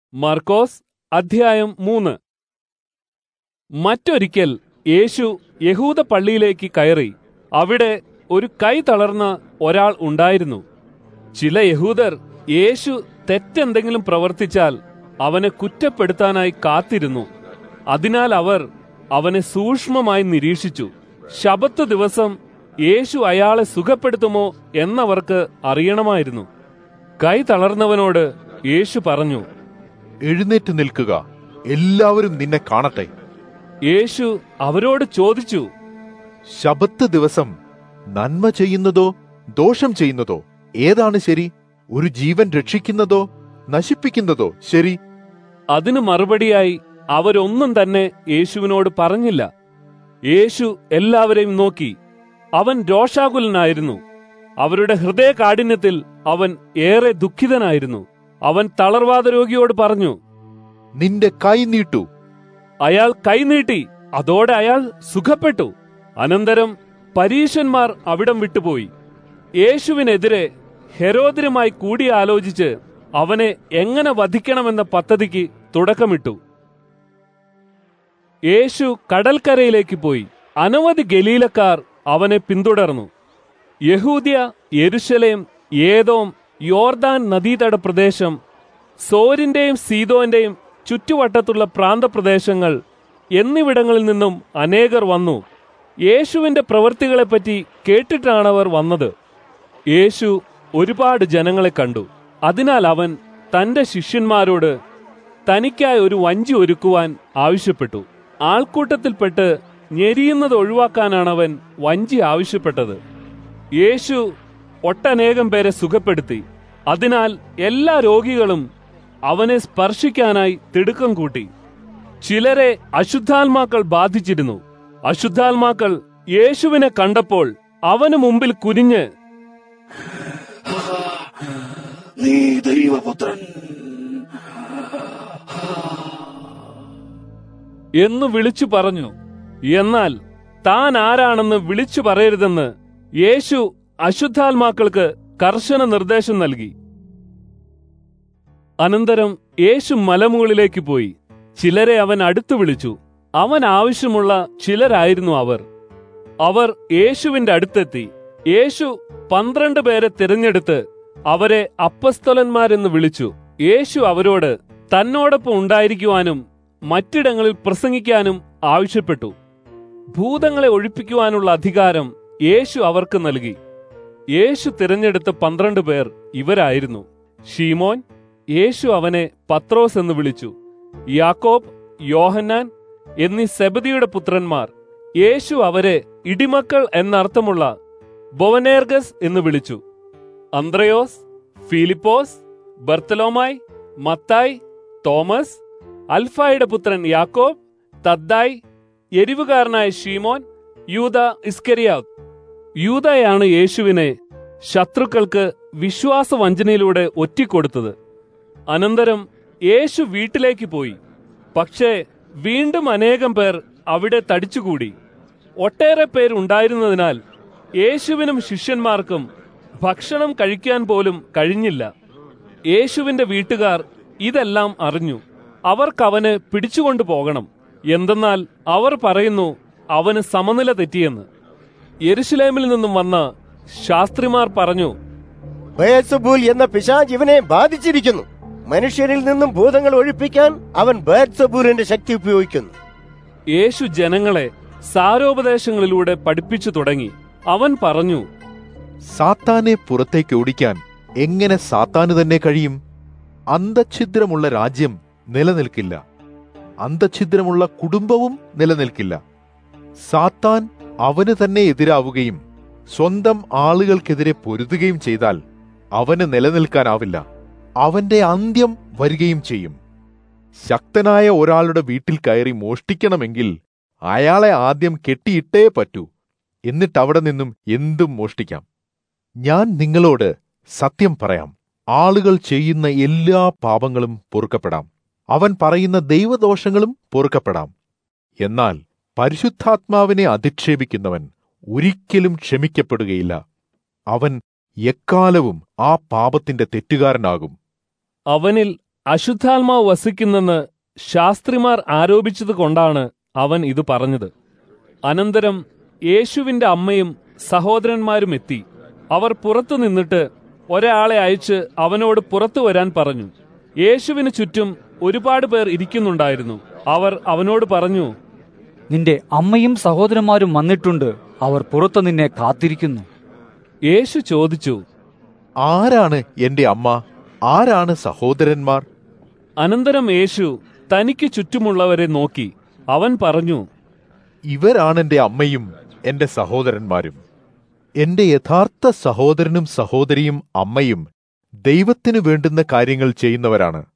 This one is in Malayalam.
മർക്കോസ് അധ്യായം മൂന്ന് മറ്റൊരിക്കൽ യേശു യഹൂദ പള്ളിയിലേക്ക് കയറി അവിടെ ഒരു കൈ തളർന്ന ഒരാൾ ഉണ്ടായിരുന്നു ചില യഹൂദർ യേശു തെറ്റെന്തെങ്കിലും പ്രവർത്തിച്ചാൽ അവനെ കുറ്റപ്പെടുത്താനായി കാത്തിരുന്നു അതിനാൽ അവർ അവനെ സൂക്ഷ്മമായി നിരീക്ഷിച്ചു ശബത്ത് ദിവസം യേശു അയാളെ സുഖപ്പെടുത്തുമോ എന്നവർക്ക് അറിയണമായിരുന്നു കൈ തളർന്നവനോട് യേശു പറഞ്ഞു എഴുന്നേറ്റ് നിൽക്കുക എല്ലാവരും നിന്നെ കാണട്ടെ യേശു അവരോട് ചോദിച്ചു ശബത്ത് ദിവസം നന്മ ചെയ്യുന്നതോ ദോഷം ചെയ്യുന്നതോ ഏതാണ് ശരി ഒരു ജീവൻ രക്ഷിക്കുന്നതോ നശിപ്പിക്കുന്നതോ ശരി അതിനു മറുപടിയായി അവരൊന്നും തന്നെ യേശുവിനോട് പറഞ്ഞില്ല യേശു എല്ലാവരെയും നോക്കി അവൻ രോഷാകുലനായിരുന്നു അവരുടെ ഹൃദയ കാഠിന്യത്തിൽ അവൻ ഏറെ ദുഃഖിതനായിരുന്നു അവൻ തളർവാദ രോഗിയോട് പറഞ്ഞു നിന്റെ കൈ നീട്ടു അയാൾ കൈനീട്ടി അതോടെ അയാൾ സുഖപ്പെട്ടു അനന്തരം പരീശന്മാർ അവിടം വിട്ടുപോയി യേശുവിനെതിരെ ഹെരോദരുമായി കൂടിയാലോചിച്ച് അവനെ എങ്ങനെ വധിക്കണമെന്ന പദ്ധതിക്ക് തുടക്കമിട്ടു യേശു കടൽക്കരയിലേക്ക് പോയി അനവധി ഗലീലക്കാർ അവനെ പിന്തുടർന്നു യഹൂദ്യ യെരുശലേം ഏതോം യോർദാൻ നദീതട പ്രദേശം സോരിന്റെയും സീതോന്റെയും ചുറ്റുവട്ടത്തുള്ള പ്രാന്തപ്രദേശങ്ങൾ എന്നിവിടങ്ങളിൽ നിന്നും അനേകർ വന്നു യേശുവിന്റെ പ്രവൃത്തികളെപ്പറ്റി കേട്ടിട്ടാണവർ വന്നത് യേശു ഒരുപാട് ജനങ്ങളെ കണ്ടു അതിനാൽ അവൻ തന്റെ ശിഷ്യന്മാരോട് തനിക്കായി ഒരു വഞ്ചി ഒരുക്കുവാൻ ആവശ്യപ്പെട്ടു ആൾക്കൂട്ടത്തിൽപ്പെട്ട് ഞെരിയുന്നത് ഒഴിവാക്കാനാണ് അവൻ വഞ്ചി ആവശ്യപ്പെട്ടത് യേശു ഒട്ടനേകം പേരെ സുഖപ്പെടുത്തി അതിനാൽ എല്ലാ രോഗികളും അവനെ സ്പർശിക്കാനായി തിടുക്കം കൂട്ടി ചിലരെ അശുദ്ധാത്മാക്കൾ ബാധിച്ചിരുന്നു അശുദ്ധാത്മാക്കൾ യേശുവിനെ കണ്ടപ്പോൾ അവന് മുമ്പിൽ കുനിഞ്ഞ് നീ ദൈവപുത്രൻ എന്ന് വിളിച്ചു പറഞ്ഞു എന്നാൽ താൻ ആരാണെന്ന് വിളിച്ചു പറയരുതെന്ന് യേശു അശുദ്ധാത്മാക്കൾക്ക് കർശന നിർദ്ദേശം നൽകി അനന്തരം യേശു മലമുകളിലേക്ക് പോയി ചിലരെ അവൻ അടുത്തു വിളിച്ചു അവൻ ആവശ്യമുള്ള ചിലരായിരുന്നു അവർ അവർ യേശുവിന്റെ അടുത്തെത്തി യേശു പന്ത്രണ്ട് പേരെ തിരഞ്ഞെടുത്ത് അവരെ അപ്പസ്തലന്മാരെന്ന് വിളിച്ചു യേശു അവരോട് തന്നോടൊപ്പം ഉണ്ടായിരിക്കുവാനും മറ്റിടങ്ങളിൽ പ്രസംഗിക്കാനും ആവശ്യപ്പെട്ടു ഭൂതങ്ങളെ ഒഴിപ്പിക്കുവാനുള്ള അധികാരം യേശു അവർക്ക് നൽകി യേശു തിരഞ്ഞെടുത്ത പന്ത്രണ്ട് പേർ ഇവരായിരുന്നു ഷീമോൻ യേശു അവനെ പത്രോസ് എന്ന് വിളിച്ചു യാക്കോബ് യോഹന്നാൻ എന്നീ സെബദിയുടെ പുത്രന്മാർ യേശു അവരെ ഇടിമക്കൾ എന്നർത്ഥമുള്ള ബൊവനേർഗസ് എന്ന് വിളിച്ചു അന്ത്രയോസ് ഫിലിപ്പോസ് ബർത്തലോമായി മത്തായി തോമസ് അൽഫായുടെ പുത്രൻ യാക്കോബ് തദ്ദായി എരിവുകാരനായ ഷീമോൻ യൂത ഇസ്കരിയാവ് യൂതയാണ് യേശുവിനെ ശത്രുക്കൾക്ക് വിശ്വാസവഞ്ചനയിലൂടെ ഒറ്റിക്കൊടുത്തത് അനന്തരം യേശു വീട്ടിലേക്ക് പോയി പക്ഷേ വീണ്ടും അനേകം പേർ അവിടെ തടിച്ചുകൂടി ഒട്ടേറെ പേരുണ്ടായിരുന്നതിനാൽ യേശുവിനും ശിഷ്യന്മാർക്കും ഭക്ഷണം കഴിക്കാൻ പോലും കഴിഞ്ഞില്ല യേശുവിന്റെ വീട്ടുകാർ ഇതെല്ലാം അറിഞ്ഞു അവർക്കവന് പിടിച്ചുകൊണ്ടു പോകണം എന്തെന്നാൽ അവർ പറയുന്നു അവന് സമനില തെറ്റിയെന്ന് യെരുശലേമിൽ നിന്നും വന്ന ശാസ്ത്രിമാർ പറഞ്ഞു ബേത്സബൂൽ എന്ന പിശാജ് ഇവനെ ബാധിച്ചിരിക്കുന്നു മനുഷ്യരിൽ നിന്നും ഭൂതങ്ങൾ ഒഴിപ്പിക്കാൻ അവൻ ബേത്സബൂലിന്റെ ശക്തി ഉപയോഗിക്കുന്നു യേശു ജനങ്ങളെ സാരോപദേശങ്ങളിലൂടെ പഠിപ്പിച്ചു തുടങ്ങി അവൻ പറഞ്ഞു സാത്താനെ പുറത്തേക്ക് ഓടിക്കാൻ എങ്ങനെ സാത്താന് തന്നെ കഴിയും അന്തഛിദ്രമുള്ള രാജ്യം നിലനിൽക്കില്ല അന്തഛിദ്രമുള്ള കുടുംബവും നിലനിൽക്കില്ല സാത്താൻ അവന് തന്നെ എതിരാവുകയും സ്വന്തം ആളുകൾക്കെതിരെ പൊരുതുകയും ചെയ്താൽ അവന് നിലനിൽക്കാനാവില്ല അവന്റെ അന്ത്യം വരികയും ചെയ്യും ശക്തനായ ഒരാളുടെ വീട്ടിൽ കയറി മോഷ്ടിക്കണമെങ്കിൽ അയാളെ ആദ്യം കെട്ടിയിട്ടേ പറ്റൂ എന്നിട്ട് അവിടെ നിന്നും എന്തും മോഷ്ടിക്കാം ഞാൻ നിങ്ങളോട് സത്യം പറയാം ആളുകൾ ചെയ്യുന്ന എല്ലാ പാപങ്ങളും പൊറുക്കപ്പെടാം അവൻ പറയുന്ന ദൈവദോഷങ്ങളും പൊറുക്കപ്പെടാം എന്നാൽ പരിശുദ്ധാത്മാവിനെ അധിക്ഷേപിക്കുന്നവൻ ഒരിക്കലും ക്ഷമിക്കപ്പെടുകയില്ല അവൻ എക്കാലവും ആ പാപത്തിന്റെ തെറ്റുകാരനാകും അവനിൽ അശുദ്ധാത്മാവ് വസിക്കുന്നെന്ന് ശാസ്ത്രിമാർ ആരോപിച്ചത് കൊണ്ടാണ് അവൻ ഇത് പറഞ്ഞത് അനന്തരം യേശുവിന്റെ അമ്മയും സഹോദരന്മാരും എത്തി അവർ പുറത്തു നിന്നിട്ട് ഒരാളെ അയച്ച് അവനോട് പുറത്തു വരാൻ പറഞ്ഞു യേശുവിന് ചുറ്റും ഒരുപാട് പേർ ഇരിക്കുന്നുണ്ടായിരുന്നു അവർ അവനോട് പറഞ്ഞു നിന്റെ അമ്മയും സഹോദരന്മാരും വന്നിട്ടുണ്ട് അവർ പുറത്തു നിന്നെ കാത്തിരിക്കുന്നു യേശു ചോദിച്ചു ആരാണ് എന്റെ അമ്മ ആരാണ് സഹോദരന്മാർ അനന്തരം യേശു തനിക്ക് ചുറ്റുമുള്ളവരെ നോക്കി അവൻ പറഞ്ഞു ഇവരാണ് എന്റെ അമ്മയും എന്റെ സഹോദരന്മാരും എന്റെ യഥാർത്ഥ സഹോദരനും സഹോദരിയും അമ്മയും ദൈവത്തിനു വേണ്ടുന്ന കാര്യങ്ങൾ ചെയ്യുന്നവരാണ്